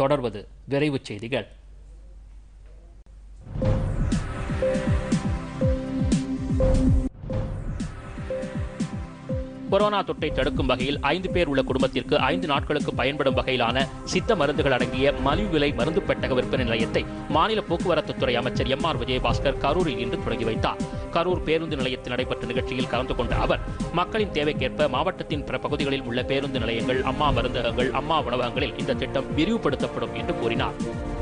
தொடர்வது விரைவுச் செய்திகள் கொரோனா தொற்றை தடுக்கும் வகையில் ஐந்து பேர் உள்ள குடும்பத்திற்கு ஐந்து நாட்களுக்கு பயன்படும் வகையிலான சித்த மருந்துகள் அடங்கிய மலிவு விலை மருந்து பெட்டக விற்பனை நிலையத்தை மாநில போக்குவரத்துத்துறை அமைச்சர் எம் ஆர் விஜயபாஸ்கர் கரூரில் இன்று தொடங்கி வைத்தார் கரூர் பேருந்து நிலையத்தில் நடைபெற்ற நிகழ்ச்சியில் கலந்து கொண்ட அவர் மக்களின் தேவைக்கேற்ப மாவட்டத்தின் பிற பகுதிகளில் உள்ள பேருந்து நிலையங்கள் அம்மா மருந்தகங்கள் அம்மா உணவகங்களில் இந்த திட்டம் விரிவுபடுத்தப்படும் என்று கூறினார்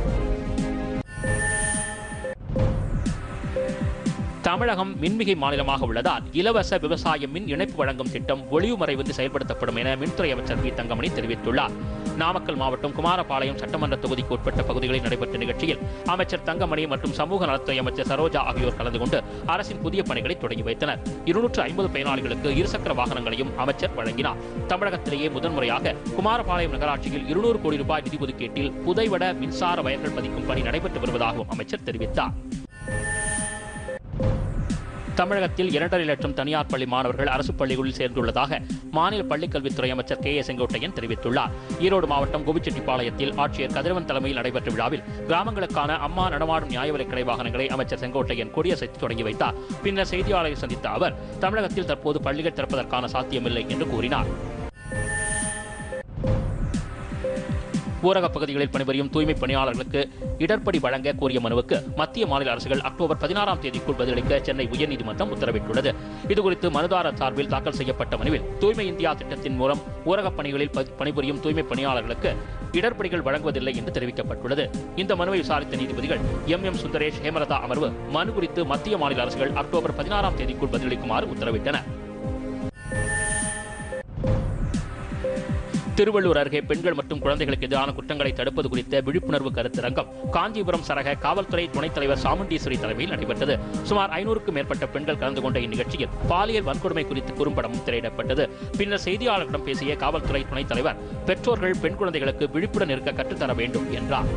தமிழகம் மின்மிகை மாநிலமாக உள்ளதால் இலவச விவசாய மின் இணைப்பு வழங்கும் திட்டம் ஒளிவு மறைவின்றி செயல்படுத்தப்படும் என மின்துறை அமைச்சர் பி தங்கமணி தெரிவித்துள்ளார் நாமக்கல் மாவட்டம் குமாரபாளையம் சட்டமன்ற தொகுதிக்கு உட்பட்ட பகுதிகளில் நடைபெற்ற நிகழ்ச்சியில் அமைச்சர் தங்கமணி மற்றும் சமூக நலத்துறை அமைச்சர் சரோஜா ஆகியோர் கலந்து கொண்டு அரசின் புதிய பணிகளை தொடங்கி வைத்தனர் இருநூற்று ஐம்பது பயனாளிகளுக்கு இருசக்கர வாகனங்களையும் அமைச்சர் வழங்கினார் தமிழகத்திலேயே முதன்முறையாக குமாரபாளையம் நகராட்சியில் இருநூறு கோடி ரூபாய் நிதி ஒதுக்கீட்டில் புதைவட மின்சார வயர்கள் பதிக்கும் பணி நடைபெற்று வருவதாகவும் அமைச்சர் தெரிவித்தார் தமிழகத்தில் இரண்டரை லட்சம் தனியார் பள்ளி மாணவர்கள் அரசு பள்ளிகளில் சேர்ந்துள்ளதாக மாநில பள்ளிக்கல்வித்துறை அமைச்சர் கே ஏ செங்கோட்டையன் தெரிவித்துள்ளார் ஈரோடு மாவட்டம் கோபிச்செட்டிப்பாளையத்தில் ஆட்சியர் கதிரவன் தலைமையில் நடைபெற்ற விழாவில் கிராமங்களுக்கான அம்மா நடமாடும் நியாய விலைக்கடை வாகனங்களை அமைச்சர் செங்கோட்டையன் கொடியசைத்து தொடங்கி வைத்தார் பின்னர் செய்தியாளரை சந்தித்த அவர் தமிழகத்தில் தற்போது பள்ளிகள் திறப்பதற்கான சாத்தியமில்லை என்று கூறினார் ஊரகப் பகுதிகளில் பணிபுரியும் தூய்மை பணியாளர்களுக்கு இடர்படி வழங்க கோரிய மனுவுக்கு மத்திய மாநில அரசுகள் அக்டோபர் பதினாறாம் தேதிக்குள் பதிலளிக்க சென்னை உயர்நீதிமன்றம் உத்தரவிட்டுள்ளது இதுகுறித்து மனுதாரர் சார்பில் தாக்கல் செய்யப்பட்ட மனுவில் தூய்மை இந்தியா திட்டத்தின் மூலம் ஊரகப் பணிகளில் ப- பணிபுரியும் தூய்மை பணியாளர்களுக்கு இடர்படிகள் வழங்குவதில்லை என்று தெரிவிக்கப்பட்டுள்ளது இந்த மனுவை விசாரித்த நீதிபதிகள் எம் எம் சுந்தரேஷ் ஹேமலதா அமர்வு மனு குறித்து மத்திய மாநில அரசுகள் அக்டோபர் பதினாறாம் தேதிக்குள் பதிலளிக்குமாறு உத்தரவிட்டனர் திருவள்ளூர் அருகே பெண்கள் மற்றும் குழந்தைகளுக்கு எதிரான குற்றங்களை தடுப்பது குறித்த விழிப்புணர்வு கருத்தரங்கம் காஞ்சிபுரம் சரக காவல்துறை துணைத் தலைவர் சாமுண்டீஸ்வரி தலைமையில் நடைபெற்றது சுமார் ஐநூறுக்கும் மேற்பட்ட பெண்கள் கலந்து கொண்ட இந்நிகழ்ச்சியில் பாலியல் வன்கொடுமை குறித்து குறும்படமும் திரையிடப்பட்டது பின்னர் செய்தியாளர்களிடம் பேசிய காவல்துறை துணைத் தலைவர் பெற்றோர்கள் பெண் குழந்தைகளுக்கு விழிப்புடன் இருக்க கற்றுத்தர வேண்டும் என்றார்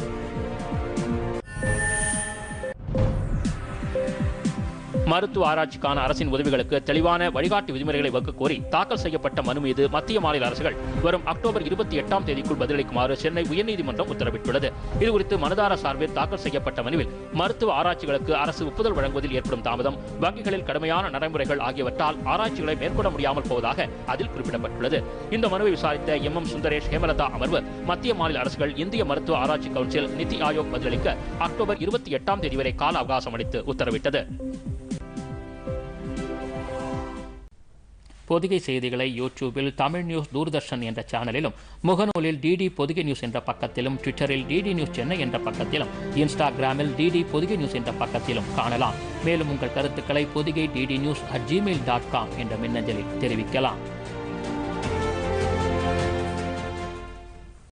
மருத்துவ ஆராய்ச்சிக்கான அரசின் உதவிகளுக்கு தெளிவான வழிகாட்டு விதிமுறைகளை வகுக்க கோரி தாக்கல் செய்யப்பட்ட மனு மீது மத்திய மாநில அரசுகள் வரும் அக்டோபர் இருபத்தி எட்டாம் தேதிக்குள் பதிலளிக்குமாறு சென்னை உயர்நீதிமன்றம் உத்தரவிட்டுள்ளது இதுகுறித்து மனுதாரர் சார்பில் தாக்கல் செய்யப்பட்ட மனுவில் மருத்துவ ஆராய்ச்சிகளுக்கு அரசு ஒப்புதல் வழங்குவதில் ஏற்படும் தாமதம் வங்கிகளில் கடுமையான நடைமுறைகள் ஆகியவற்றால் ஆராய்ச்சிகளை மேற்கொள்ள முடியாமல் போவதாக அதில் குறிப்பிடப்பட்டுள்ளது இந்த மனுவை விசாரித்த எம் எம் சுந்தரேஷ் ஹேமலதா அமர்வு மத்திய மாநில அரசுகள் இந்திய மருத்துவ ஆராய்ச்சி கவுன்சில் நிதி ஆயோக் பதிலளிக்க அக்டோபர் இருபத்தி எட்டாம் தேதி வரை கால அவகாசம் அளித்து உத்தரவிட்டது பொதிகை செய்திகளை யூடியூபில் தமிழ் நியூஸ் தூர்தர்ஷன் என்ற சேனலிலும் முகநூலில் டிடி பொதிகை நியூஸ் என்ற பக்கத்திலும் ட்விட்டரில் டிடி நியூஸ் சென்னை என்ற பக்கத்திலும் இன்ஸ்டாகிராமில் டிடி பொதிகை நியூஸ் என்ற பக்கத்திலும் காணலாம் மேலும் உங்கள் கருத்துக்களை Podhigai DD news at Gmail dot com என்ற மின்னஞ்சலில் தெரிவிக்கலாம்